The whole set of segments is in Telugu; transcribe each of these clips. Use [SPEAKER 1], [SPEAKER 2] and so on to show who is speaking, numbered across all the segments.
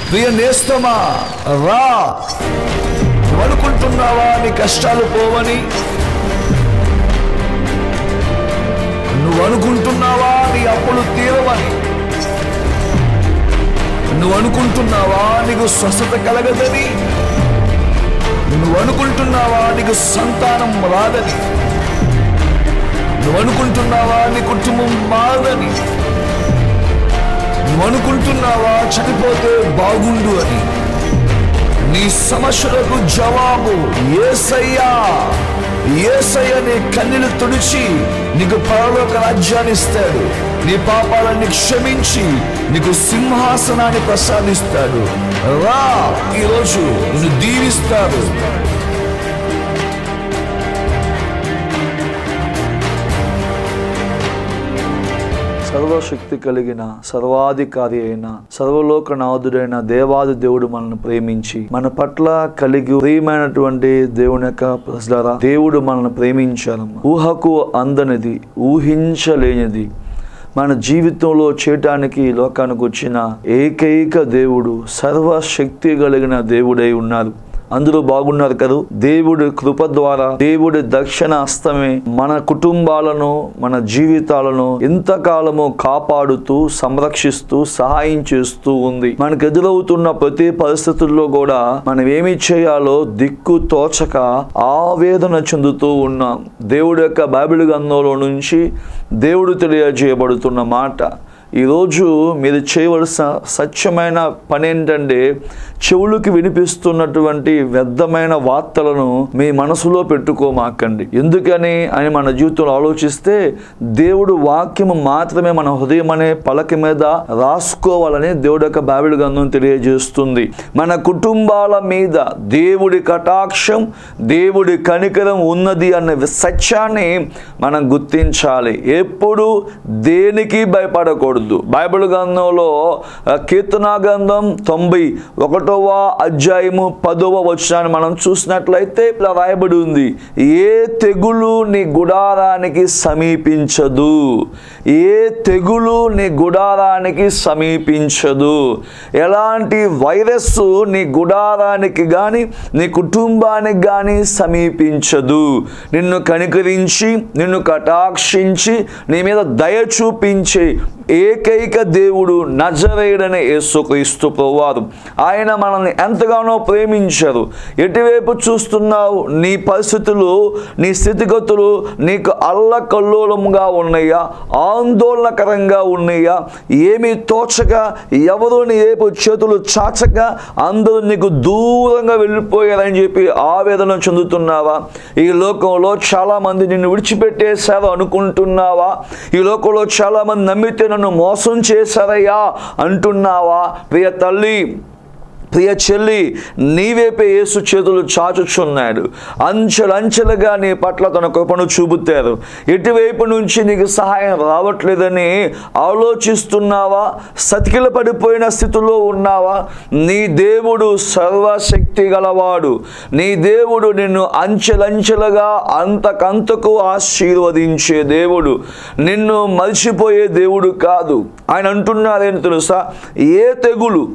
[SPEAKER 1] ప్రియ నేస్తమా రా నువ్వు అనుకుంటున్నావా నీ కష్టాలు పోవని నువ్వు అనుకుంటున్నావా నీ అప్పులు తీరవని నువ్వు అనుకుంటున్నావా నీకు స్వస్థత కలగదని నువ్వు అనుకుంటున్నావా నీకు సంతానం రాదని నువ్వు అనుకుంటున్నావా నీ కుటుంబం మారదని నువ్వు అనుకుంటున్నావా చనిపోతే బాగుండు అని నీ సమస్యలకు జవాబు ఏసయ్యా ఏసయ్య నీ కన్నీలు తుడిచి నీకు పరలోక రాజ్యాన్ని ఇస్తాడు నీ పాపాలన్నీ క్షమించి నీకు సింహాసనాన్ని ప్రసాదిస్తాడు రా ఈరోజు నిన్ను దీవిస్తాడు
[SPEAKER 2] సర్వశక్తి కలిగిన సర్వాధికారి అయిన సర్వలోకనాథుడైన దేవాది దేవుడు మనల్ని ప్రేమించి మన పట్ల కలిగి ప్రియమైనటువంటి దేవుని యొక్క ప్రజలారా దేవుడు మనల్ని ప్రేమించాలమ్మా ఊహకు అందనిది ఊహించలేనిది మన జీవితంలో చేయటానికి ఈ లోకానికి వచ్చిన ఏకైక దేవుడు సర్వశక్తి కలిగిన దేవుడై ఉన్నారు అందరూ బాగున్నారు కదా దేవుడి కృప ద్వారా దేవుడి దక్షిణ హస్తమే మన కుటుంబాలను మన జీవితాలను ఇంతకాలము కాపాడుతూ సంరక్షిస్తూ సహాయం చేస్తూ ఉంది మనకు ఎదురవుతున్న ప్రతి పరిస్థితుల్లో కూడా మనం ఏమి చేయాలో దిక్కు తోచక ఆవేదన చెందుతూ ఉన్నాం దేవుడి యొక్క బైబిల్ గ్రంథంలో నుంచి దేవుడు తెలియజేయబడుతున్న మాట ఈరోజు మీరు చేయవలసిన సత్యమైన పని ఏంటంటే చెవులకు వినిపిస్తున్నటువంటి వ్యర్థమైన వార్తలను మీ మనసులో పెట్టుకోమాకండి ఎందుకని అని మన జీవితంలో ఆలోచిస్తే దేవుడు వాక్యము మాత్రమే మన హృదయం అనే పలక మీద రాసుకోవాలని దేవుడు యొక్క బాబిల్ గ్రంథం తెలియజేస్తుంది మన కుటుంబాల మీద దేవుడి కటాక్షం దేవుడి కనికరం ఉన్నది అనే సత్యాన్ని మనం గుర్తించాలి ఎప్పుడు దేనికి భయపడకూడదు బైబిల్ గ్రంథంలో ఆ, కీర్తనా గ్రంథం తొంభై ఒకటవ అధ్యాయము పదవ వచనాన్ని మనం చూసినట్లయితే ఇలా రాయబడి ఉంది ఏ తెగులు నీ గుడారానికి సమీపించదు ఏ తెగులు నీ గుడారానికి సమీపించదు ఎలాంటి వైరస్ నీ గుడారానికి కానీ నీ కుటుంబానికి కానీ సమీపించదు నిన్ను కనికరించి నిన్ను కటాక్షించి నీ మీద దయ చూపించే ఏకైక దేవుడు నజరేయుడనే యేసుక్రీస్తు ప్రభువారు ఆయన మనల్ని ఎంతగానో ప్రేమించారు ఎటువైపు చూస్తున్నావు నీ పరిస్థితులు నీ స్థితిగతులు నీకు అల్లకల్లోలముగా ఉన్నాయా ఆందోళనకరంగా ఉన్నాయా ఏమీ తోచగా ఎవరు నీ వైపు చేతులు చాచగా అందరూ నీకు దూరంగా వెళ్ళిపోయారని చెప్పి ఆవేదన చెందుతున్నావా ఈ లోకంలో చాలా మంది నిన్ను విడిచిపెట్టేశారు అనుకుంటున్నావా ఈ లోకంలో చాలా మంది నమ్మితే నన్ను మోసం చేశారయ్యా అంటున్నావా ప్రియ తల్లి ప్రియ చెల్లి నీవేపే యేసు చేతులు చాచుచున్నాడు అంచెలంచెలుగా నీ పట్ల తన కృపను చూపుతారు ఎటువైపు నుంచి నీకు సహాయం రావట్లేదని ఆలోచిస్తున్నావా సతికిల పడిపోయిన స్థితిలో ఉన్నావా నీ దేవుడు సర్వశక్తి గలవాడు నీ దేవుడు నిన్ను అంచెలంచెలుగా అంతకంతకు ఆశీర్వదించే దేవుడు నిన్ను మర్చిపోయే దేవుడు కాదు ఆయన అంటున్నారేంటి తెలుసా ఏ తెగులు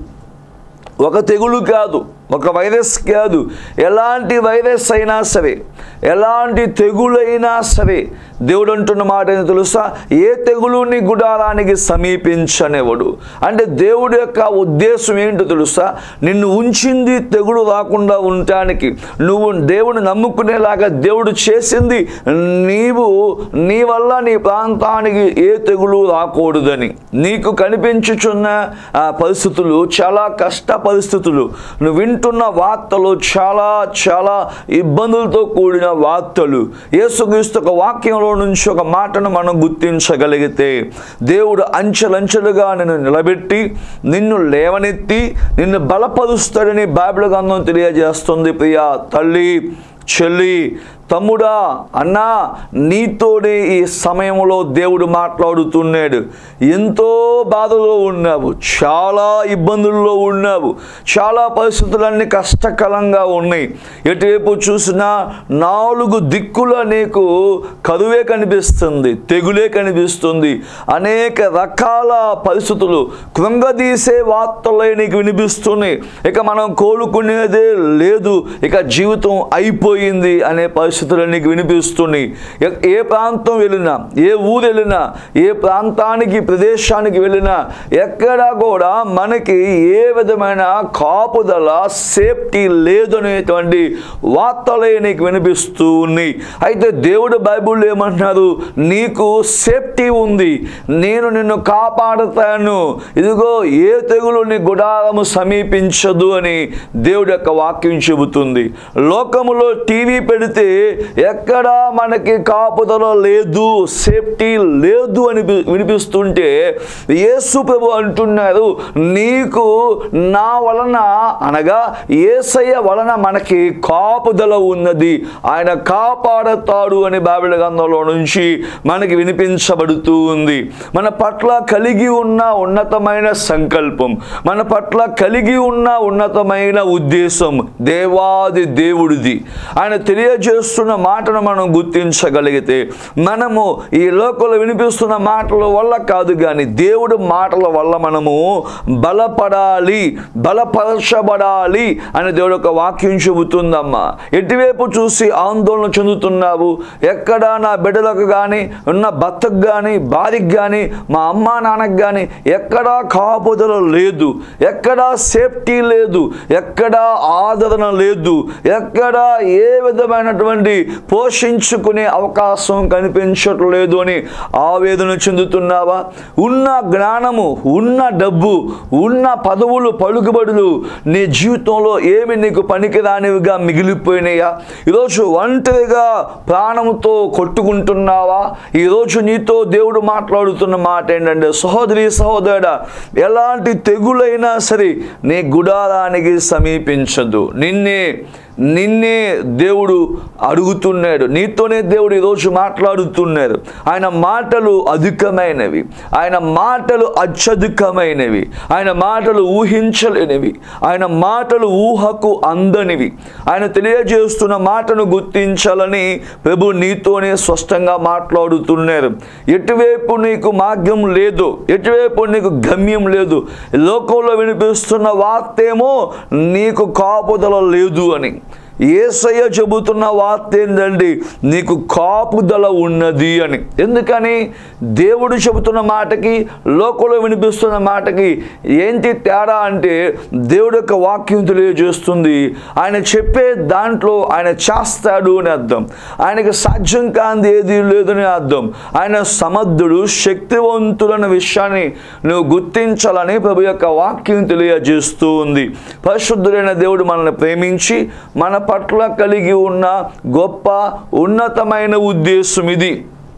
[SPEAKER 2] ఒక తెగులు కాదు ఒక వైరస్ కాదు ఎలాంటి వైరస్ అయినా సరే ఎలాంటి తెగులైనా సరే దేవుడు అంటున్న మాట ఏంటో తెలుసా ఏ తెగులు నీ గుడారానికి సమీపించనివ్వడు అంటే దేవుడి యొక్క ఉద్దేశం ఏంటో తెలుసా నిన్ను ఉంచింది తెగులు రాకుండా ఉండటానికి నువ్వు దేవుడు నమ్ముకునేలాగా దేవుడు చేసింది నీవు నీ వల్ల నీ ప్రాంతానికి ఏ తెగులు రాకూడదని నీకు కనిపించుచున్న ఆ పరిస్థితులు చాలా కష్ట పరిస్థితులు నువ్వు వింటున్న వార్తలు చాలా చాలా ఇబ్బందులతో కూడిన వార్తలు యేసుక్రీస్తు ఒక వాక్యంలో నుంచి ఒక మాటను మనం గుర్తించగలిగితే దేవుడు అంచెలంచెలుగా నిన్ను నిలబెట్టి నిన్ను లేవనెత్తి నిన్ను బలపరుస్తాడని బైబిల్ గ్రంథం తెలియజేస్తుంది ప్రియా తల్లి చెల్లి తమ్ముడా అన్నా నీతోనే ఈ సమయంలో దేవుడు మాట్లాడుతున్నాడు ఎంతో బాధలో ఉన్నావు చాలా ఇబ్బందుల్లో ఉన్నావు చాలా పరిస్థితులన్నీ కష్టకరంగా ఉన్నాయి ఎటువైపు చూసినా నాలుగు దిక్కుల నీకు కరువే కనిపిస్తుంది తెగులే కనిపిస్తుంది అనేక రకాల పరిస్థితులు కృంగదీసే వార్తలే నీకు వినిపిస్తున్నాయి ఇక మనం కోలుకునేదే లేదు ఇక జీవితం అయిపోయింది అనే పరిస్థితులు నీకు వినిపిస్తున్నాయి ఎ- ఏ ప్రాంతం వెళ్ళినా ఏ ఊరు వెళ్ళినా ఏ ప్రాంతానికి ప్రదేశానికి వెళ్ళినా ఎక్కడా కూడా మనకి ఏ విధమైన కాపుదల సేఫ్టీ లేదు అనేటువంటి వార్తలే నీకు వినిపిస్తూ ఉన్నాయి అయితే దేవుడు బైబుల్ ఏమంటున్నారు నీకు సేఫ్టీ ఉంది నేను నిన్ను కాపాడుతాను ఇదిగో ఏ తెగులు నీ గుడారము సమీపించదు అని దేవుడి యొక్క వాక్యం చెబుతుంది లోకములో టీవీ పెడితే ఎక్కడా మనకి కాపుదల లేదు సేఫ్టీ లేదు అని వి- వినిపిస్తుంటే యేసు ప్రభు అంటున్నారు నీకు నా వలన అనగా ఏసయ్య వలన మనకి కాపుదల ఉన్నది ఆయన కాపాడతాడు అని బాబిల గ్రంథంలో నుంచి మనకి వినిపించబడుతూ ఉంది మన పట్ల కలిగి ఉన్న ఉన్నతమైన సంకల్పం మన పట్ల కలిగి ఉన్న ఉన్నతమైన ఉద్దేశం దేవాది దేవుడిది ఆయన తెలియజేస్తున్న మాటను మనం గుర్తించగలిగితే మనము ఈ లోకంలో వినిపిస్తున్న మాటల వల్ల కాదు కానీ దేవుడు మాటల వల్ల మనము బలపడాలి బలపరచబడాలి అని దేవుడు ఒక వాక్యం చెబుతుందమ్మా ఎటువైపు చూసి ఆందోళన చెందుతున్నావు ఎక్కడ నా బిడ్డలకు కానీ ఉన్న భర్తకు కానీ భార్యకి కానీ మా అమ్మ నాన్నకు కానీ ఎక్కడా కాపుదల లేదు ఎక్కడా సేఫ్టీ లేదు ఎక్కడా ఆదరణ లేదు ఎక్కడా ఏ విధమైనటువంటి పోషించుకునే అవకాశం కనిపించట్లేదు అని ఆవేదన చెందుతున్నావా ఉన్న జ్ఞానము ఉన్న డబ్బు ఉన్న పదవులు పలుకుబడులు నీ జీవితంలో ఏమి నీకు పనికిరానివిగా మిగిలిపోయినాయా ఈరోజు ఒంటరిగా ప్రాణంతో కొట్టుకుంటున్నావా ఈరోజు నీతో దేవుడు మాట్లాడుతున్న మాట ఏంటంటే సహోదరి సహోదరుడా ఎలాంటి తెగులైనా సరే నీ గుడారానికి సమీపించదు నిన్నే నిన్నే దేవుడు అడుగుతున్నాడు నీతోనే దేవుడు ఈరోజు మాట్లాడుతున్నాడు ఆయన మాటలు అధికమైనవి ఆయన మాటలు అత్యధికమైనవి ఆయన మాటలు ఊహించలేనివి ఆయన మాటలు ఊహకు అందనివి ఆయన తెలియజేస్తున్న మాటను గుర్తించాలని ప్రభు నీతోనే స్పష్టంగా మాట్లాడుతున్నారు ఎటువైపు నీకు మార్గం లేదు ఎటువైపు నీకు గమ్యం లేదు లోకంలో వినిపిస్తున్న వార్తేమో నీకు కాపుదల లేదు అని ఏసయ్య చెబుతున్న వార్త ఏంటండి నీకు కాపుదల ఉన్నది అని ఎందుకని దేవుడు చెబుతున్న మాటకి లోకంలో వినిపిస్తున్న మాటకి ఏంటి తేడా అంటే దేవుడు యొక్క వాక్యం తెలియజేస్తుంది ఆయన చెప్పే దాంట్లో ఆయన చేస్తాడు అని అర్థం ఆయనకి సాధ్యం కాంది ఏది లేదని అర్థం ఆయన సమర్థుడు శక్తివంతులన్న విషయాన్ని నువ్వు గుర్తించాలని ప్రభు యొక్క వాక్యం తెలియజేస్తూ ఉంది పరిశుద్ధుడైన దేవుడు మనల్ని ప్రేమించి మన పట్ల కలిగి ఉన్న గొప్ప ఉన్నతమైన ఉద్దేశం ఇది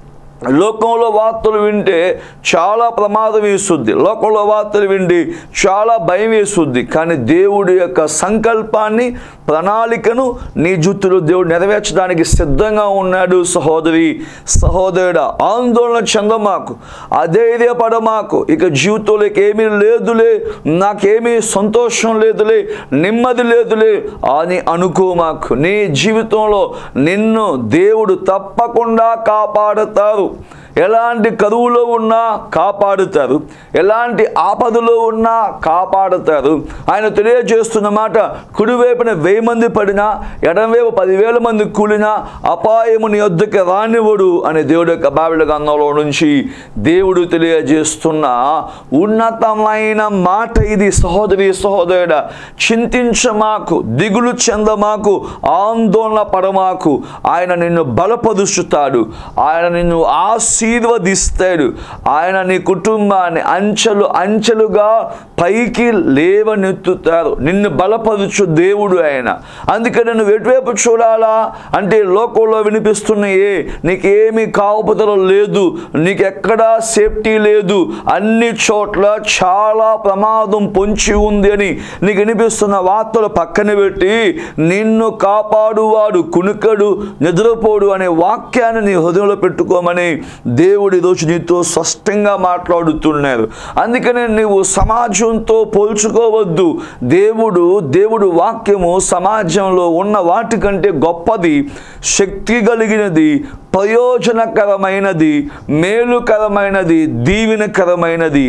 [SPEAKER 2] లోకంలో వార్తలు వింటే చాలా ప్రమాదం వేస్తుంది లోకంలో వార్తలు విండి చాలా భయం వేస్తుంది కానీ దేవుడి యొక్క సంకల్పాన్ని ప్రణాళికను నీ జుత్తులో దేవుడు నెరవేర్చడానికి సిద్ధంగా ఉన్నాడు సహోదరి సహోదరుడా ఆందోళన చెందమాకు అధైర్యపడమాకు ఇక జీవితంలోకి ఏమీ లేదులే నాకేమీ సంతోషం లేదులే నెమ్మది లేదులే అని అనుకోమాకు నీ జీవితంలో నిన్ను దేవుడు తప్పకుండా కాపాడతారు ఎలాంటి కరువులో ఉన్నా కాపాడుతారు ఎలాంటి ఆపదలో ఉన్నా కాపాడుతారు ఆయన తెలియజేస్తున్న మాట కుడివైపున వెయ్యి మంది పడినా ఎడమవైపు పదివేల మంది కూలినా అపాయము నీ వద్దకు రానివ్వడు అనే దేవుడు యొక్క బావిడ గంధంలో నుంచి దేవుడు తెలియజేస్తున్న ఉన్నతమైన మాట ఇది సహోదరి సహోదరుడ చింతించమాకు దిగులు చెందమాకు ఆందోళన పడమాకు ఆయన నిన్ను బలపరుచుతాడు ఆయన నిన్ను ఆశ ఆశీర్వదిస్తాడు ఆయన నీ కుటుంబాన్ని అంచెలు అంచెలుగా పైకి లేవనెత్తుతారు నిన్ను బలపరుచు దేవుడు ఆయన అందుకని నువ్వు ఎటువైపు చూడాలా అంటే లోకంలో వినిపిస్తున్నాయే నీకేమీ కాపుదల లేదు నీకు ఎక్కడా సేఫ్టీ లేదు అన్ని చోట్ల చాలా ప్రమాదం పొంచి ఉంది అని నీకు వినిపిస్తున్న వార్తలు పక్కన పెట్టి నిన్ను కాపాడువాడు కునుకడు నిద్రపోడు అనే వాక్యాన్ని నీ హృదయంలో పెట్టుకోమని దేవుడు ఈరోజు నీతో స్పష్టంగా మాట్లాడుతున్నారు అందుకనే నీవు సమాజంతో పోల్చుకోవద్దు దేవుడు దేవుడు వాక్యము సమాజంలో ఉన్న వాటికంటే గొప్పది శక్తి కలిగినది ప్రయోజనకరమైనది మేలుకరమైనది దీవెనకరమైనది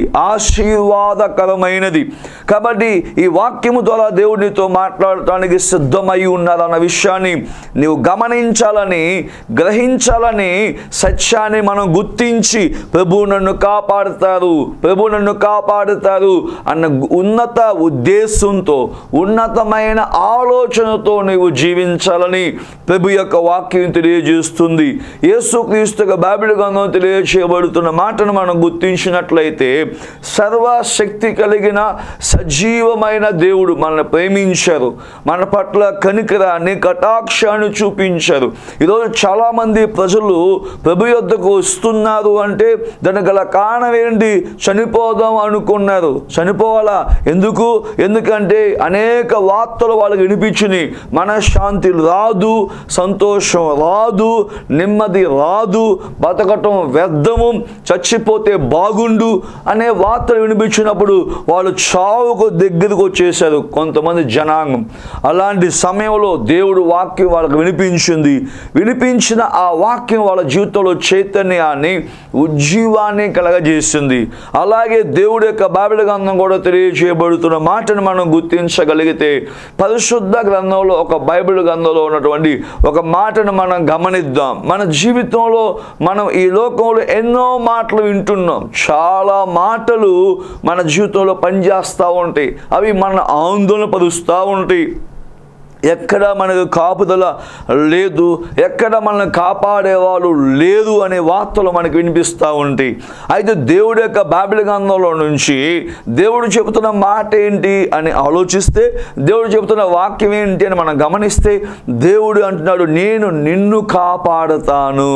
[SPEAKER 2] ఆశీర్వాదకరమైనది కాబట్టి ఈ వాక్యము ద్వారా దేవుడితో మాట్లాడటానికి సిద్ధమై ఉన్నారన్న విషయాన్ని నీవు గమనించాలని గ్రహించాలని సత్యాన్ని మనం గుర్తించి ప్రభు నన్ను కాపాడుతారు ప్రభు నన్ను కాపాడుతారు అన్న ఉన్నత ఉద్దేశంతో ఉన్నతమైన ఆలోచనతో నీవు జీవించాలని ప్రభు యొక్క వాక్యం తెలియజేస్తుంది యేసుక్రీస్తుగా బైబిల్ గ్రంథం తెలియచేయబడుతున్న మాటను మనం గుర్తించినట్లయితే సర్వశక్తి కలిగిన సజీవమైన దేవుడు మనల్ని ప్రేమించారు మన పట్ల కనికరాన్ని కటాక్షాన్ని చూపించారు ఈరోజు చాలామంది ప్రజలు ప్రభు యొద్దకు వస్తున్నారు అంటే దానికి గల కారణం ఏంటి చనిపోదాం అనుకున్నారు చనిపోవాలా ఎందుకు ఎందుకంటే అనేక వార్తలు వాళ్ళకి వినిపించినాయి మనశ్శాంతి రాదు సంతోషం రాదు నెమ్మది రాదు బతకటం వ్యర్థము చచ్చిపోతే బాగుండు అనే వార్తలు వినిపించినప్పుడు వాళ్ళు చావుకు దగ్గరకు వచ్చేసారు కొంతమంది జనాంగం అలాంటి సమయంలో దేవుడు వాక్యం వాళ్ళకి వినిపించింది వినిపించిన ఆ వాక్యం వాళ్ళ జీవితంలో చైతన్యాన్ని ఉజ్జీవాన్ని కలగజేసింది అలాగే దేవుడి యొక్క బాబిల గ్రంథం కూడా తెలియజేయబడుతున్న మాటను మనం గుర్తించగలిగితే పరిశుద్ధ గ్రంథంలో ఒక బైబిల్ గ్రంథంలో ఉన్నటువంటి ఒక మాటను మనం గమనిద్దాం మన జీవితంలో మనం ఈ లోకంలో ఎన్నో మాటలు వింటున్నాం చాలా మాటలు మన జీవితంలో పనిచేస్తూ ఉంటాయి అవి మన ఆందోళన పరుస్తూ ఉంటాయి ఎక్కడ మనకు కాపుదల లేదు ఎక్కడ మనల్ని కాపాడేవాళ్ళు లేదు అనే వార్తలు మనకు వినిపిస్తూ ఉంటాయి అయితే దేవుడి యొక్క బాబిల్ గ్రంథంలో నుంచి దేవుడు చెబుతున్న మాట ఏంటి అని ఆలోచిస్తే దేవుడు చెబుతున్న వాక్యం ఏంటి అని మనం గమనిస్తే దేవుడు అంటున్నాడు నేను నిన్ను కాపాడుతాను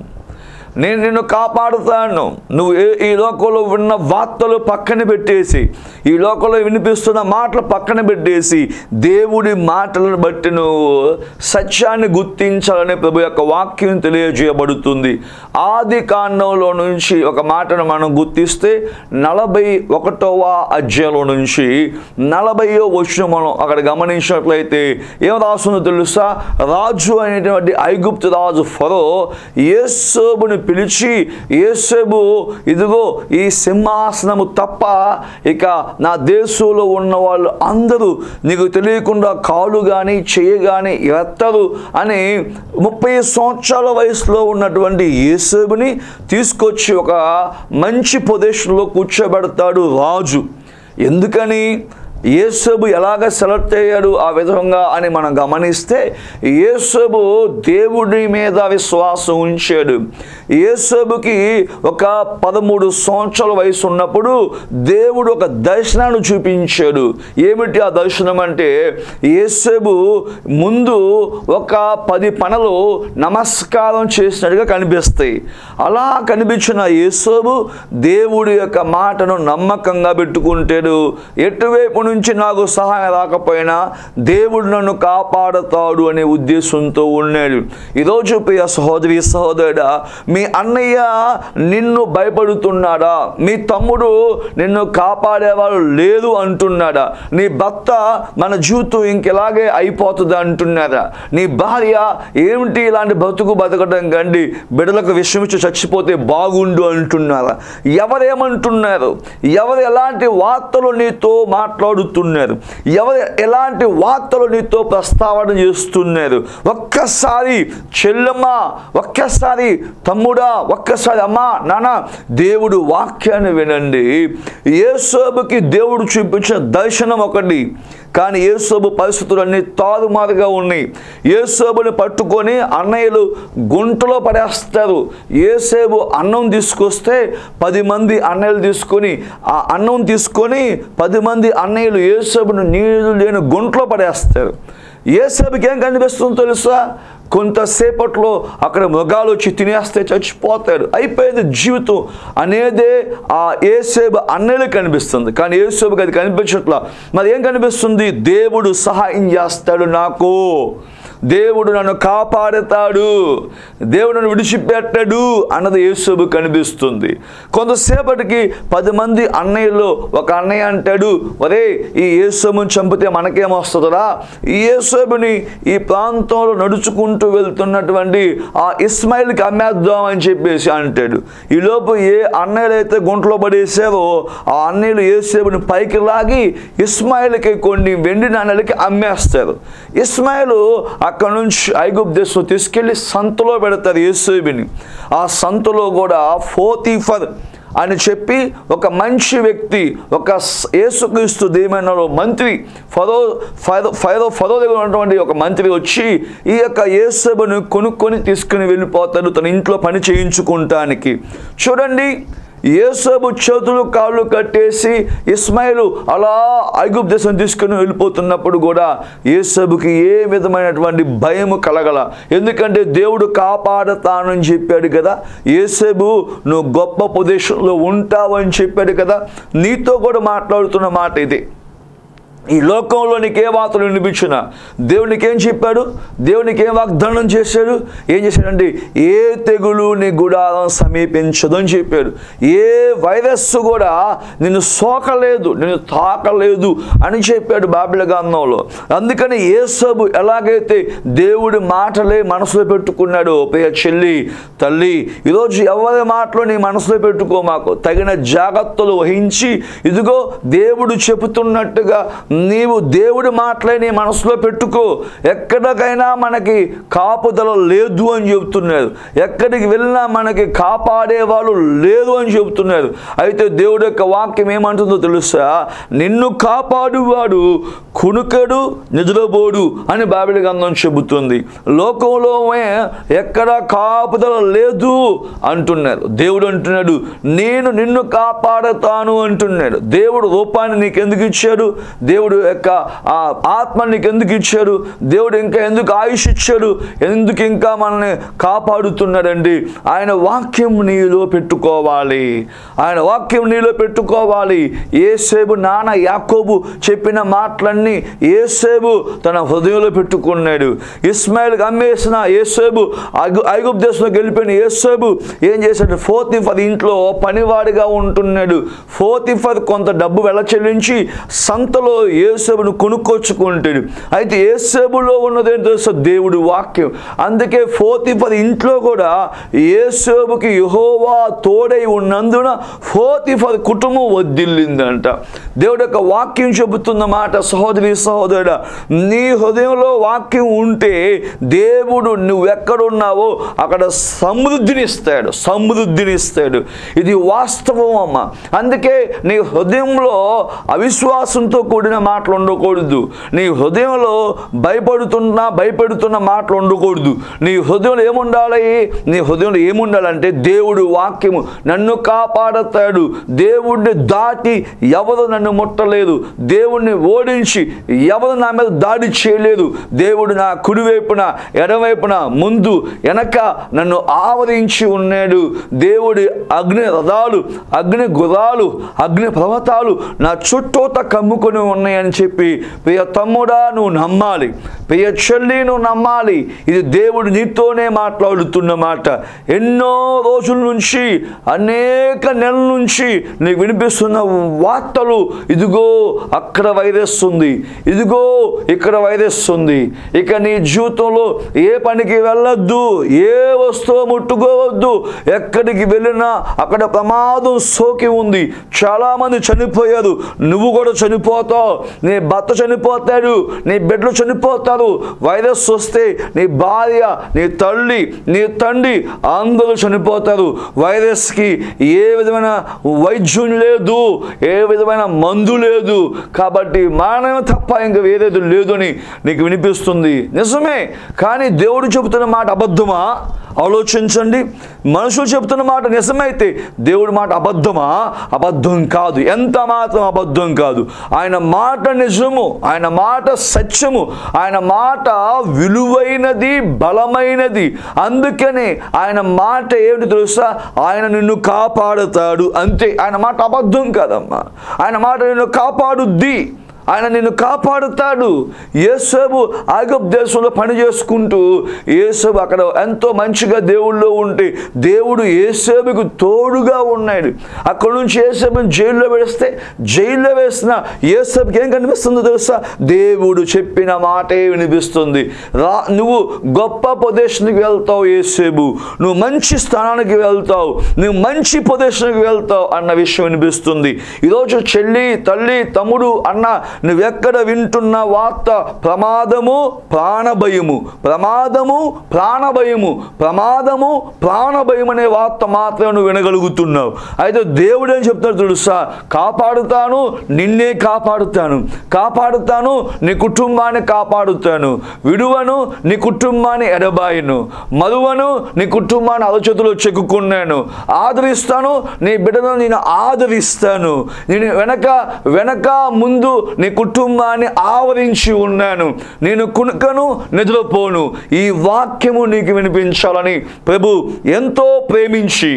[SPEAKER 2] నేను నిన్ను కాపాడుతాను నువ్వు ఏ ఈ లోకంలో విన్న వార్తలు పక్కన పెట్టేసి ఈ లోకంలో వినిపిస్తున్న మాటలు పక్కన పెట్టేసి దేవుడి మాటలను బట్టి నువ్వు సత్యాన్ని గుర్తించాలని ప్రభు యొక్క వాక్యం తెలియజేయబడుతుంది ఆది కాండంలో నుంచి ఒక మాటను మనం గుర్తిస్తే నలభై ఒకటవ అధ్యాయంలో నుంచి నలభైయో వచ్చిన మనం అక్కడ గమనించినట్లయితే ఏం రాస్తుందో తెలుసా రాజు అనేటువంటి ఐగుప్తు రాజు ఫరో యేసోబుని పిలిచి యేసేబు ఇదిగో ఈ సింహాసనము తప్ప ఇక నా దేశంలో ఉన్న వాళ్ళు అందరూ నీకు తెలియకుండా కాలు కానీ చెయ్యి కానీ ఎత్తరు అని ముప్పై సంవత్సరాల వయసులో ఉన్నటువంటి యేసేబుని తీసుకొచ్చి ఒక మంచి పొజిషన్లో కూర్చోబెడతాడు రాజు ఎందుకని యేసబు ఎలాగ సెలెక్ట్ అయ్యాడు ఆ విధంగా అని మనం గమనిస్తే యేసబు దేవుడి మీద విశ్వాసం ఉంచాడు యేసబుకి ఒక పదమూడు సంవత్సరాల వయసు ఉన్నప్పుడు దేవుడు ఒక దర్శనాన్ని చూపించాడు ఏమిటి ఆ దర్శనం అంటే యేసబు ముందు ఒక పది పనులు నమస్కారం చేసినట్టుగా కనిపిస్తాయి అలా కనిపించిన యేసోబు దేవుడి యొక్క మాటను నమ్మకంగా పెట్టుకుంటాడు ఎటువైపు నుంచి నాకు సహాయం రాకపోయినా దేవుడు నన్ను కాపాడుతాడు అనే ఉద్దేశంతో ఉన్నాడు ఈరోజు ప్రియ సహోదరి సహోదరుడా మీ అన్నయ్య నిన్ను భయపడుతున్నాడా మీ తమ్ముడు నిన్ను కాపాడేవాడు లేదు అంటున్నాడా నీ భర్త మన జీవితం ఇంకెలాగే అయిపోతుంది అంటున్నారా నీ భార్య ఏమిటి ఇలాంటి బతుకు బతకడం కండి బిడ్డలకు విషయం ఇచ్చి చచ్చిపోతే బాగుండు అంటున్నారా ఎవరేమంటున్నారు ఎవరు ఎలాంటి వార్తలు నీతో మాట్లాడుతున్నారు ఎవరు ఎలాంటి వార్తలు నీతో ప్రస్తావన చేస్తున్నారు ఒక్కసారి చెల్లమ్మ ఒక్కసారి తమ్ముడా ఒక్కసారి అమ్మా నాన్న దేవుడు వాక్యాన్ని వినండి యేసోబుకి దేవుడు చూపించిన దర్శనం ఒకటి కానీ యేసోబు పరిస్థితులు అన్ని తారుమారుగా ఉన్నాయి యేసోబుని పట్టుకొని అన్నయ్యలు గుంటలో పడేస్తారు ఏసేబు అన్నం తీసుకొస్తే పది మంది అన్నయ్యలు తీసుకొని ఆ అన్నం తీసుకొని పది మంది అన్నయ్యలు ఏసేబును నీళ్లు లేని గుంటలో పడేస్తారు ఏసేబుకి ఏం కనిపిస్తుందో తెలుసా కొంతసేపట్లో అక్కడ మృగాలు వచ్చి తినేస్తే చచ్చిపోతాడు అయిపోయేది జీవితం అనేదే ఆ ఏసేబు అన్నయ్యలకు కనిపిస్తుంది కానీ ఏసేబుకి అది కనిపించట్లా మరి ఏం కనిపిస్తుంది దేవుడు సహాయం చేస్తాడు నాకు దేవుడు నన్ను కాపాడుతాడు దేవుడు నన్ను విడిచిపెట్టడు అన్నది యేసుబు కనిపిస్తుంది కొంతసేపటికి పది మంది అన్నయ్యలో ఒక అన్నయ్య అంటాడు ఒరే ఈ యేసుబుని చంపితే మనకేమొస్తుందిరా ఈ యేసుబుని ఈ ప్రాంతంలో నడుచుకుంటూ వెళ్తున్నటువంటి ఆ ఇస్మాయిల్కి అమ్మేద్దాం అని చెప్పేసి అంటాడు ఈ లోపు ఏ అన్నయ్యలు అయితే గుంటలో పడేసారో ఆ అన్నయ్యలు యేసేబుని పైకి లాగి ఇస్మాయిల్కి కొన్ని వెండి నాణ్యాలకి అమ్మేస్తారు ఇస్మాయిల్ అక్కడ నుంచి ఐగుప్ దేశం తీసుకెళ్ళి సంతలో పెడతారు యేసేబుని ఆ సంతలో కూడా ఫోతీఫర్ అని చెప్పి ఒక మంచి వ్యక్తి ఒక స్- యేసుక్రీస్తు దేవైన మంత్రి ఫరో ఫరో ఫరో ఫరో దగ్గర ఉన్నటువంటి ఒక మంత్రి వచ్చి ఈ యొక్క యేసబును కొనుక్కొని తీసుకుని వెళ్ళిపోతాడు తన ఇంట్లో పని చేయించుకుంటానికి చూడండి యేసబు చేతులు కాళ్ళు కట్టేసి ఇస్మాయిలు అలా ఐగుప్ దేశం తీసుకుని వెళ్ళిపోతున్నప్పుడు కూడా యేసబుకి ఏ విధమైనటువంటి భయము కలగల ఎందుకంటే దేవుడు కాపాడతానని చెప్పాడు కదా యేసబు నువ్వు గొప్ప ప్రదేశంలో ఉంటావని చెప్పాడు కదా నీతో కూడా మాట్లాడుతున్న మాట ఇది ఈ లోకంలో నీకే వార్తలు వినిపించిన దేవునికి ఏం చెప్పాడు దేవునికి ఏం వాగ్దానం చేశాడు ఏం చేశాడంటే ఏ తెగులు నీ గుడారం సమీపించదు అని చెప్పాడు ఏ వైరస్ కూడా నిన్ను సోకలేదు నిన్ను తాకలేదు అని చెప్పాడు బాబిల గ్రంథంలో అందుకని ఏసబు ఎలాగైతే దేవుడి మాటలే మనసులో పెట్టుకున్నాడు ప్రియ చెల్లి తల్లి ఈరోజు ఎవరి మాటలు నీ మనసులో పెట్టుకో మాకు తగిన జాగ్రత్తలు వహించి ఇదిగో దేవుడు చెబుతున్నట్టుగా నీవు దేవుడి మాటలే నీ మనసులో పెట్టుకో ఎక్కడికైనా మనకి కాపుదల లేదు అని చెబుతున్నారు ఎక్కడికి వెళ్ళినా మనకి కాపాడే వాళ్ళు లేదు అని చెబుతున్నారు అయితే దేవుడి యొక్క వాక్యం ఏమంటుందో తెలుసా నిన్ను కాపాడువాడు కునుకడు నిద్రపోడు అని బాబిలి గంధం చెబుతుంది లోకంలో ఎక్కడ కాపుదల లేదు అంటున్నారు దేవుడు అంటున్నాడు నేను నిన్ను కాపాడతాను అంటున్నాడు దేవుడు రూపాన్ని నీకు ఎందుకు ఇచ్చాడు దేవుడు యొక్క ఆ ఆత్మ నీకు ఎందుకు ఇచ్చాడు దేవుడు ఇంకా ఎందుకు ఆయుష్ ఇచ్చాడు ఎందుకు ఇంకా మనల్ని కాపాడుతున్నాడండి ఆయన వాక్యం నీలో పెట్టుకోవాలి ఆయన వాక్యం నీలో పెట్టుకోవాలి ఏసేబు నాన్న యాకోబు చెప్పిన మాటలన్నీ ఏసేబు తన హృదయంలో పెట్టుకున్నాడు ఇస్మాయిల్కి అమ్మేసిన ఏసేబు ఐగు ఐగుప్ దేశంలోకి వెళ్ళిపోయిన ఏసేబు ఏం చేశాడు ఫోర్తిఫర్ ఇంట్లో పనివాడిగా ఉంటున్నాడు ఫోర్తిఫర్ కొంత డబ్బు వెల చెల్లించి సంతలో ఏసేబును కొనుక్కొచ్చుకుంటాడు అయితే ఏసేబులో ఉన్నదేం తెలుసా దేవుడి వాక్యం అందుకే ఫోర్తిఫర్ ఇంట్లో కూడా ఏసేబుకి యహోవా తోడై ఉన్నందున ఫోర్తిఫర్ కుటుంబం వద్దిల్లిందంట దేవుడి యొక్క వాక్యం చెబుతున్న మాట సహోదరి సహోదరుడ నీ హృదయంలో వాక్యం ఉంటే దేవుడు నువ్వెక్కడున్నావో అక్కడ సమృద్ధిని ఇస్తాడు సమృద్ధిని ఇస్తాడు ఇది వాస్తవం అమ్మ అందుకే నీ హృదయంలో అవిశ్వాసంతో కూడిన మాటలు ఉండకూడదు నీ హృదయంలో భయపడుతున్న భయపెడుతున్న మాటలు ఉండకూడదు నీ హృదయంలో ఏముండాలి నీ హృదయంలో ఏముండాలంటే దేవుడు వాక్యము నన్ను కాపాడతాడు దేవుడిని దాటి ఎవరు నన్ను ముట్టలేదు దేవుడిని ఓడించి ఎవరు నా మీద దాడి చేయలేదు దేవుడు నా కుడివైపున ఎడవైపున ముందు వెనక నన్ను ఆవరించి ఉన్నాడు దేవుడి అగ్ని రథాలు అగ్ని గుర్రాలు అగ్ని పర్వతాలు నా చుట్టూత కమ్ముకొని ఉన్నాయని చెప్పి ప్రియ తమ్ముడా నువ్వు నమ్మాలి ప్రియ చెల్లి నువ్వు నమ్మాలి ఇది దేవుడు నీతోనే మాట్లాడుతున్న మాట ఎన్నో రోజుల నుంచి అనేక నెలల నుంచి నీకు వినిపిస్తున్న వార్తలు ఇదిగో అక్కడ వైరస్ ఉంది ఇదిగో ఇక్కడ వైరస్ ఉంది ఇక నీ జీవితంలో ఏ పనికి వెళ్ళొద్దు ఏ వస్తువు ముట్టుకోవద్దు ఎక్కడికి వెళ్ళినా అక్కడ ప్రమాదం సోకి ఉంది చాలామంది చనిపోయారు నువ్వు కూడా చనిపోతావు నీ భర్త చనిపోతాడు నీ బిడ్డలు చనిపోతారు వైరస్ వస్తే నీ భార్య నీ తల్లి నీ తండ్రి అందరూ చనిపోతారు వైరస్కి ఏ విధమైన వైద్యం లేదు ఏ విధమైన మందు లేదు కాబట్టి మరణమే తప్ప ఇంకా వేరేది లేదు అని నీకు వినిపిస్తుంది నిజమే కానీ దేవుడు చెబుతున్న మాట అబద్ధమా ఆలోచించండి మనుషులు చెబుతున్న మాట నిజమైతే దేవుడి మాట అబద్ధమా అబద్ధం కాదు ఎంత మాత్రం అబద్ధం కాదు ఆయన మాట నిజము ఆయన మాట సత్యము ఆయన మాట విలువైనది బలమైనది అందుకనే ఆయన మాట ఏమిటి తెలుసా ఆయన నిన్ను కాపాడుతాడు అంతే ఆయన మాట అబద్ధం కాదమ్మా ఆయన మాట నిన్ను కాపాడుద్ది ఆయన నిన్ను కాపాడుతాడు యేసేపు ఆగబ్ దేశంలో పని చేసుకుంటూ యేసేపు అక్కడ ఎంతో మంచిగా దేవుళ్ళో ఉంటే దేవుడు యేసేపుకు తోడుగా ఉన్నాడు అక్కడ నుంచి యేసేపుని జైల్లో వేస్తే జైల్లో వేసిన యేసేపుకి ఏం కనిపిస్తుందో తెలుసా దేవుడు చెప్పిన మాటే వినిపిస్తుంది రా నువ్వు గొప్ప ప్రదేశానికి వెళ్తావు యేసేపు నువ్వు మంచి స్థానానికి వెళ్తావు నువ్వు మంచి ప్రదేశానికి వెళ్తావు అన్న విషయం వినిపిస్తుంది ఈరోజు చెల్లి తల్లి తమ్ముడు అన్న నువ్వెక్కడ వింటున్న వార్త ప్రమాదము ప్రాణభయము ప్రమాదము ప్రాణభయము ప్రమాదము ప్రాణభయం అనే వార్త మాత్రమే నువ్వు వినగలుగుతున్నావు అయితే దేవుడు ఏం చెప్తాడు తెలుసా కాపాడుతాను నిన్నే కాపాడుతాను కాపాడుతాను నీ కుటుంబాన్ని కాపాడుతాను విడువను నీ కుటుంబాన్ని ఎడబాయను మరువను నీ కుటుంబాన్ని అలచేతులో చెక్కుకున్నాను ఆదరిస్తాను నీ బిడ్డను నేను ఆదరిస్తాను నేను వెనక వెనక ముందు నీ కుటుంబాన్ని ఆవరించి ఉన్నాను నేను కునుకను నిద్రపోను ఈ వాక్యము నీకు వినిపించాలని ప్రభు ఎంతో ప్రేమించి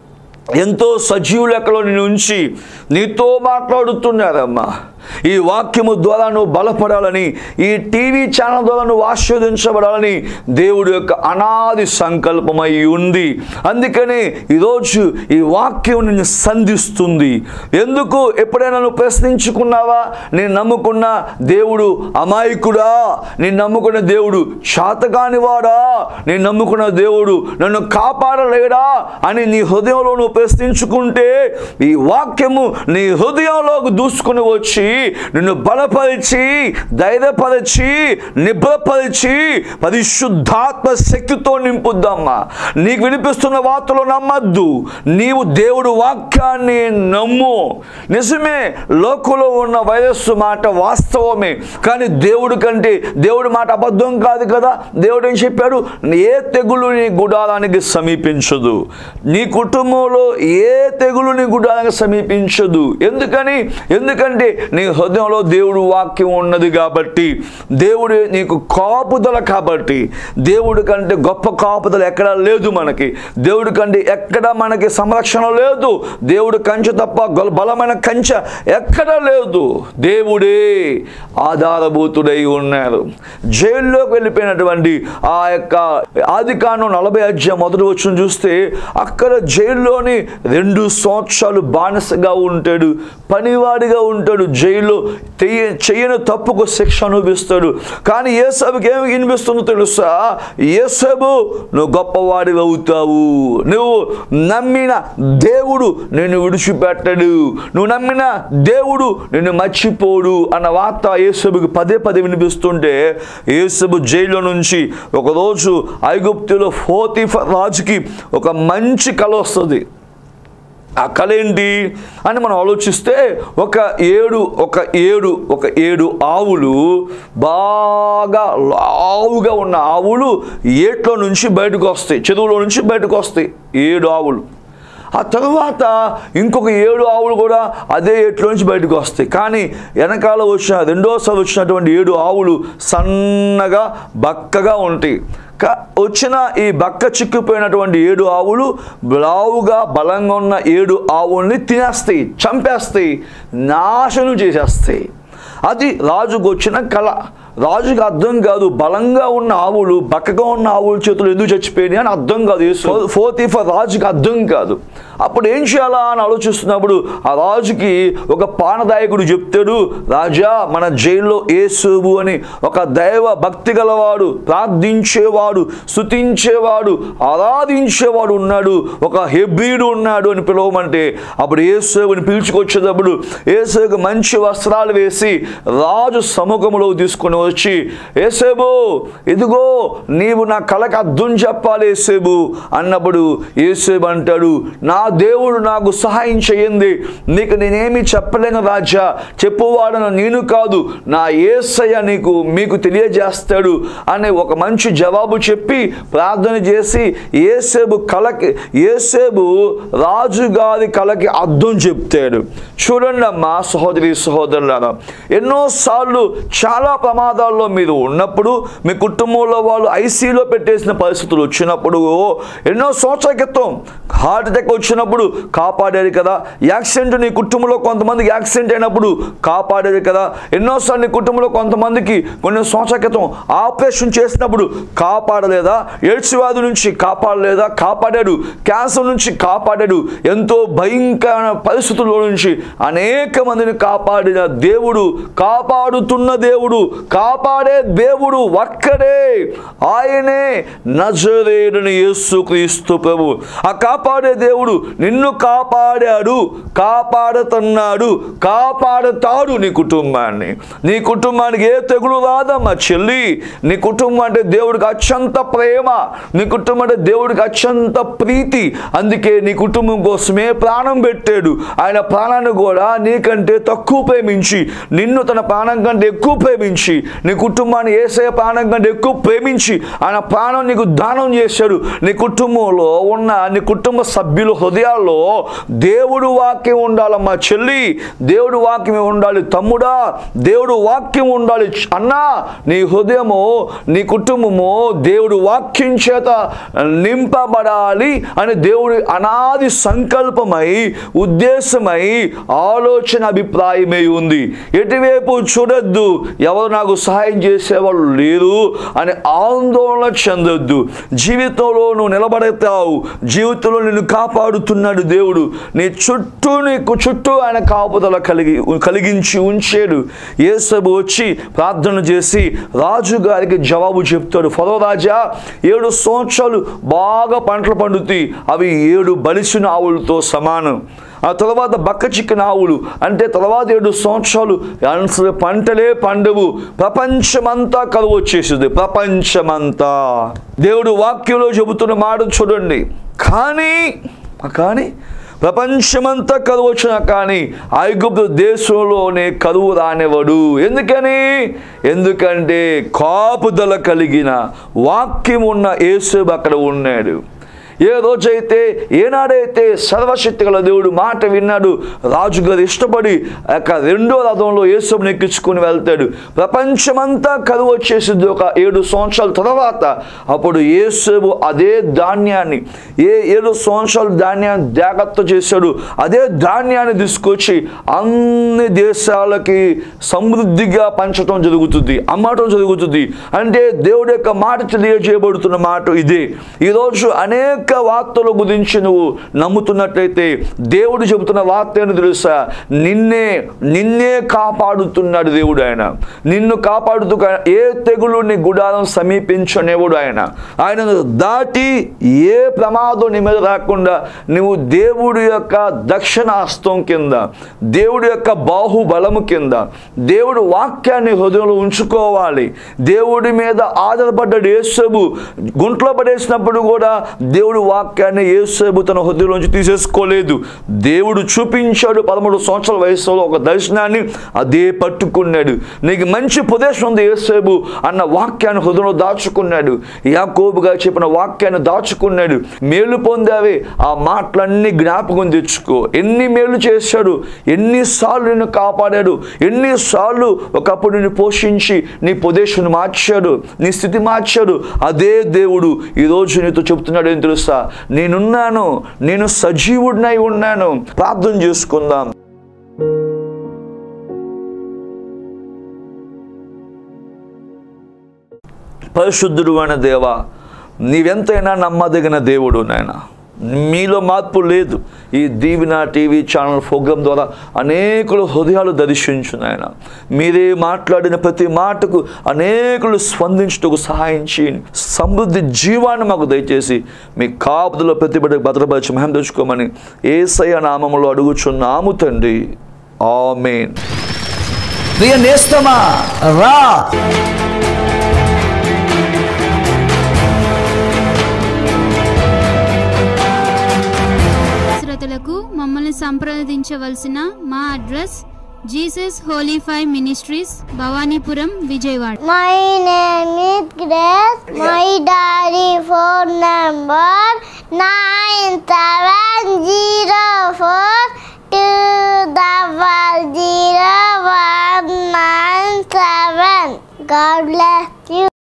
[SPEAKER 2] ఎంతో సజీవు లెక్కలో నేను ఉంచి నీతో మాట్లాడుతున్నారమ్మా ఈ వాక్యము ద్వారా నువ్వు బలపడాలని ఈ టీవీ ఛానల్ ద్వారా నువ్వు ఆస్వాదించబడాలని దేవుడి యొక్క అనాది సంకల్పమై ఉంది అందుకని ఈరోజు ఈ వాక్యం నిన్ను సంధిస్తుంది ఎందుకు ఎప్పుడైనా నువ్వు ప్రశ్నించుకున్నావా నేను నమ్ముకున్న దేవుడు అమాయకుడా నేను నమ్ముకున్న దేవుడు శాతకానివాడా నేను నమ్ముకున్న దేవుడు నన్ను కాపాడలేడా అని నీ హృదయంలో నువ్వు ప్రశ్నించుకుంటే ఈ వాక్యము నీ హృదయంలోకి దూసుకుని వచ్చి నిన్ను బలపరిచి ధైర్యపరిచి నిబ్రపరిచి పరిశుద్ధాత్మ శక్తితో నింపుద్దమ్మా నీకు వినిపిస్తున్న వార్తలు నమ్మద్దు నీవు దేవుడు వాక్యాన్ని నమ్ము నిజమే లోకంలో ఉన్న వైరస్సు మాట వాస్తవమే కానీ దేవుడు కంటే దేవుడి మాట అబద్ధం కాదు కదా దేవుడు ఏం చెప్పాడు ఏ తెగులు నీ గుడారానికి సమీపించదు నీ కుటుంబంలో ఏ తెగులు నీ గుడారానికి సమీపించదు ఎందుకని ఎందుకంటే నీ హృదయంలో దేవుడు వాక్యం ఉన్నది కాబట్టి దేవుడు నీకు కాపుదల కాబట్టి దేవుడి కంటే గొప్ప కాపుదల ఎక్కడా లేదు మనకి దేవుడి కంటే ఎక్కడ మనకి సంరక్షణ లేదు దేవుడు కంచె తప్ప గొల- బలమైన కంచె ఎక్కడా లేదు దేవుడే ఆధారభూతుడై ఉన్నారు జైల్లోకి వెళ్ళిపోయినటువంటి ఆ యొక్క ఆదికాండం నలభై అధ్యాయం మొదటి వచ్చిన చూస్తే అక్కడ జైల్లోని రెండు సంవత్సరాలు బానిసగా ఉంటాడు పనివాడిగా ఉంటాడు జైల్లో తెయ్య చెయ్యని తప్పుకు శిక్ష అనుభవిస్తాడు కానీ ఏసబుకి ఏమి వినిపిస్తుందో తెలుసా ఏసబు నువ్వు గొప్పవాడి అవుతావు నువ్వు నమ్మిన దేవుడు నిన్ను విడిచిపెట్టడు నువ్వు నమ్మిన దేవుడు నిన్ను మర్చిపోడు అన్న వార్త యేసబుకి పదే పదే వినిపిస్తుంటే యేసబు జైల్లో నుంచి ఒకరోజు ఐగుప్తులో ఫోతిఫ రాజుకి ఒక మంచి కళ వస్తుంది ఆ కళ ఏంటి అని మనం ఆలోచిస్తే ఒక ఏడు ఒక ఏడు ఒక ఏడు ఆవులు బాగా లావుగా ఉన్న ఆవులు ఏట్లో నుంచి బయటకు వస్తాయి చెరువులో నుంచి బయటకు వస్తాయి ఏడు ఆవులు ఆ తరువాత ఇంకొక ఏడు ఆవులు కూడా అదే ఏట్లో నుంచి బయటకు వస్తాయి కానీ వెనకాల వచ్చిన రెండోసారి వచ్చినటువంటి ఏడు ఆవులు సన్నగా బక్కగా ఉంటాయి క- వచ్చిన ఈ బక్క చిక్కిపోయినటువంటి ఏడు ఆవులు లావుగా బలంగా ఉన్న ఏడు ఆవుల్ని తినేస్తాయి చంపేస్తాయి నాశనం చేసేస్తాయి అది రాజుకు వచ్చిన కళ రాజుకి అర్థం కాదు బలంగా ఉన్న ఆవులు బక్కగా ఉన్న ఆవుల చేతులు ఎందుకు చచ్చిపోయినాయి అని అర్థం కాదు యేసు ఫోర్త్ ఫర్ రాజుకి అర్థం కాదు అప్పుడు ఏం చేయాలా అని ఆలోచిస్తున్నప్పుడు ఆ రాజుకి ఒక పానదాయకుడు చెప్తాడు రాజా మన జైల్లో ఏసుబు అని ఒక దైవ భక్తి గలవాడు ప్రార్థించేవాడు స్తుతించేవాడు ఆరాధించేవాడు ఉన్నాడు ఒక హెబ్రీడు ఉన్నాడు అని పిలవమంటే అప్పుడు ఏసుని పిలుచుకొచ్చేటప్పుడు ఏసుకు మంచి వస్త్రాలు వేసి రాజు సముఖంలో తీసుకొని వచ్చి ఏసేబు ఇదిగో నీవు నా కళకి అర్థం చెప్పాలి ఏసేబు అన్నప్పుడు ఏసేబు అంటాడు నా దేవుడు నాకు సహాయం చేయండి నీకు నేనేమి చెప్పలేను రాజా చెప్పువాడను నేను కాదు నా ఏసయ్య నీకు మీకు తెలియజేస్తాడు అనే ఒక మంచి జవాబు చెప్పి ప్రార్థన చేసి ఏసేబు కళకి ఏసేబు రాజుగారి కళకి అర్థం చెప్తాడు చూడండి అమ్మా సహోదరి సహోదరులారా ఎన్నోసార్లు చాలా ప్రమాదాల్లో మీరు ఉన్నప్పుడు మీ కుటుంబంలో వాళ్ళు ఐసీలో పెట్టేసిన పరిస్థితులు వచ్చినప్పుడు ఎన్నో సంవత్సరాల క్రితం హార్ట్ అటాక్ వచ్చినప్పుడు కాపాడారు కదా యాక్సిడెంట్ నీ కుటుంబంలో కొంతమందికి యాక్సిడెంట్ అయినప్పుడు కాపాడారు కదా ఎన్నోసార్లు నీ కుటుంబంలో కొంతమందికి కొన్ని సంవత్సరాల క్రితం ఆపరేషన్ చేసినప్పుడు కాపాడలేదా ఎయిడ్స్ వ్యాధి నుంచి కాపాడలేదా కాపాడాడు క్యాన్సర్ నుంచి కాపాడాడు ఎంతో భయంకర పరిస్థితుల్లో నుంచి అనేక మందిని కాపాడిన దేవుడు కాపాడుతున్న దేవుడు కాపాడే దేవుడు ఒక్కడే ఆయనే నజరేడని యేసు క్రీస్తు ప్రభు ఆ కాపాడే దేవుడు నిన్ను కాపాడాడు కాపాడుతున్నాడు కాపాడుతాడు నీ కుటుంబాన్ని నీ కుటుంబానికి ఏ తెగులు రాదమ్మా చెల్లి నీ కుటుంబం అంటే దేవుడికి అత్యంత ప్రేమ నీ కుటుంబం అంటే దేవుడికి అత్యంత ప్రీతి అందుకే నీ కుటుంబం కోసమే ప్రాణం పెట్టాడు ఆయన ప్రాణాన్ని కూడా నీకంటే తక్కువ ప్రేమించి నిన్ను తన ప్రాణం కంటే ఎక్కువ ప్రేమించి నీ కుటుంబాన్ని ఏసే ప్రాణం కంటే ఎక్కువ ప్రేమించి ఆయన ప్రాణం నీకు దానం చేశాడు నీ కుటుంబంలో ఉన్న నీ కుటుంబ సభ్యుల హృదయాల్లో దేవుడు వాక్యం ఉండాలమ్మా చెల్లి దేవుడు వాక్యం ఉండాలి తమ్ముడా దేవుడు వాక్యం ఉండాలి అన్నా నీ హృదయము నీ కుటుంబము దేవుడు వాక్యం చేత నింపబడాలి అని దేవుడి అనాది సంకల్పమై ఉద్దేశమై ఆలోచన అభిప్రాయమై ఉంది ఎటువైపు చూడొద్దు ఎవరు నాకు సహాయం చేసేవాళ్ళు లేరు అని ఆందోళన చెందొద్దు జీవితంలో నువ్వు నిలబడతావు జీవితంలో నిన్ను కాపాడుతున్నాడు దేవుడు నీ చుట్టూ నీకు చుట్టూ ఆయన కాపుదల కలిగి కలిగించి ఉంచాడు ఏసబు వచ్చి ప్రార్థన చేసి రాజు గారికి జవాబు చెప్తాడు ఫరో రాజా ఏడు సంవత్సరాలు బాగా పంటలు పండుతాయి అవి ఏడు బలిసిన ఆవులతో సమానం ఆ తర్వాత బక్క చిక్కిన ఆవులు అంటే తర్వాత ఏడు సంవత్సరాలు అసలు పంటలే పండవు ప్రపంచమంతా కలువ వచ్చేసింది ప్రపంచమంతా దేవుడు వాక్యంలో చెబుతున్న మాట చూడండి కానీ కానీ ప్రపంచమంతా కరువు వచ్చినా కానీ ఐగుప్తు దేశంలోనే కరువు రానివ్వడు ఎందుకని ఎందుకంటే కాపుదల కలిగిన వాక్యం ఉన్న యేసు అక్కడ ఉన్నాడు ఏ రోజైతే ఏనాడైతే సర్వశక్తి గల దేవుడు మాట విన్నాడు రాజుగారు ఇష్టపడి ఆ యొక్క రెండో రథంలో యేసుని ఎక్కించుకుని వెళ్తాడు ప్రపంచమంతా కరువు వచ్చేసింది ఒక ఏడు సంవత్సరాల తర్వాత అప్పుడు యేసువు అదే ధాన్యాన్ని ఏ ఏడు సంవత్సరాల ధాన్యాన్ని జాగ్రత్త చేశాడు అదే ధాన్యాన్ని తీసుకొచ్చి అన్ని దేశాలకి సమృద్ధిగా పంచటం జరుగుతుంది అమ్మటం జరుగుతుంది అంటే దేవుడి యొక్క మాట తెలియజేయబడుతున్న మాట ఇదే ఈరోజు అనేక వార్తల గురించి నువ్వు నమ్ముతున్నట్లయితే దేవుడు చెబుతున్న వార్త ఏంటి తెలుసా నిన్నే నిన్నే కాపాడుతున్నాడు దేవుడు ఆయన నిన్ను కాపాడుతూ కా- ఏ తెగులు నీ గుడారం సమీపించనేవుడు ఆయన ఆయనను దాటి ఏ ప్రమాదం నీ మీద రాకుండా నువ్వు దేవుడి యొక్క దక్షిణ హస్తం కింద దేవుడి యొక్క బాహుబలము కింద దేవుడు వాక్యాన్ని హృదయంలో ఉంచుకోవాలి దేవుడి మీద ఆధారపడ్డాడు యేసబు గుంట్లో పడేసినప్పుడు కూడా దేవుడు వాక్యాన్ని యేసబు తన హృదయంలోంచి తీసేసుకోలేదు దేవుడు చూపించాడు పదమూడు సంవత్సరాల వయసులో ఒక దర్శనాన్ని అదే పట్టుకున్నాడు నీకు మంచి ప్రదేశం ఉంది యేసేబు అన్న వాక్యాన్ని హృదయంలో దాచుకున్నాడు యాకోబుగా చెప్పిన వాక్యాన్ని దాచుకున్నాడు మేలు పొందావే ఆ మాటలన్నీ జ్ఞాపకం తెచ్చుకో ఎన్ని మేలు చేశాడు ఎన్నిసార్లు నిన్ను కాపాడాడు ఎన్నిసార్లు ఒకప్పుడు నిన్ను పోషించి నీ ప్రదేశం మార్చాడు నీ స్థితి మార్చాడు అదే దేవుడు ఈరోజు నీతో చెప్తున్నాడు ఏం తెలుసా నేనున్నాను నేను సజీవుడినై ఉన్నాను ప్రార్థన చేసుకుందాం పరిశుద్ధుడు అయిన దేవా నీవెంతైనా నమ్మదగిన దేవుడు నాయన మీలో మార్పు లేదు ఈ దీవిన టీవీ ఛానల్ ప్రోగ్రాం ద్వారా అనేకులు హృదయాలు దర్శించు నాయన మీరే మాట్లాడిన ప్రతి మాటకు అనేకులు స్పందించుటకు సహాయం చేయండి సమృద్ధి జీవాన్ని మాకు దయచేసి మీ కాపుదలో ప్రతిబడి భద్రపరిచి మహిమ తెచ్చుకోమని ఏసయ నామములో అడుగుచున్నాము తండ్రి ఆమెన్
[SPEAKER 1] ప్రియ నేస్తమా రా
[SPEAKER 3] శ్రోతలకు మమ్మల్ని సంప్రదించవలసిన మా address Jesus holy five ministries Bhavanipuram Vijayawada
[SPEAKER 4] My name is Grace. My daddy phone number nine seven zero four two double zero one nine seven. God bless you.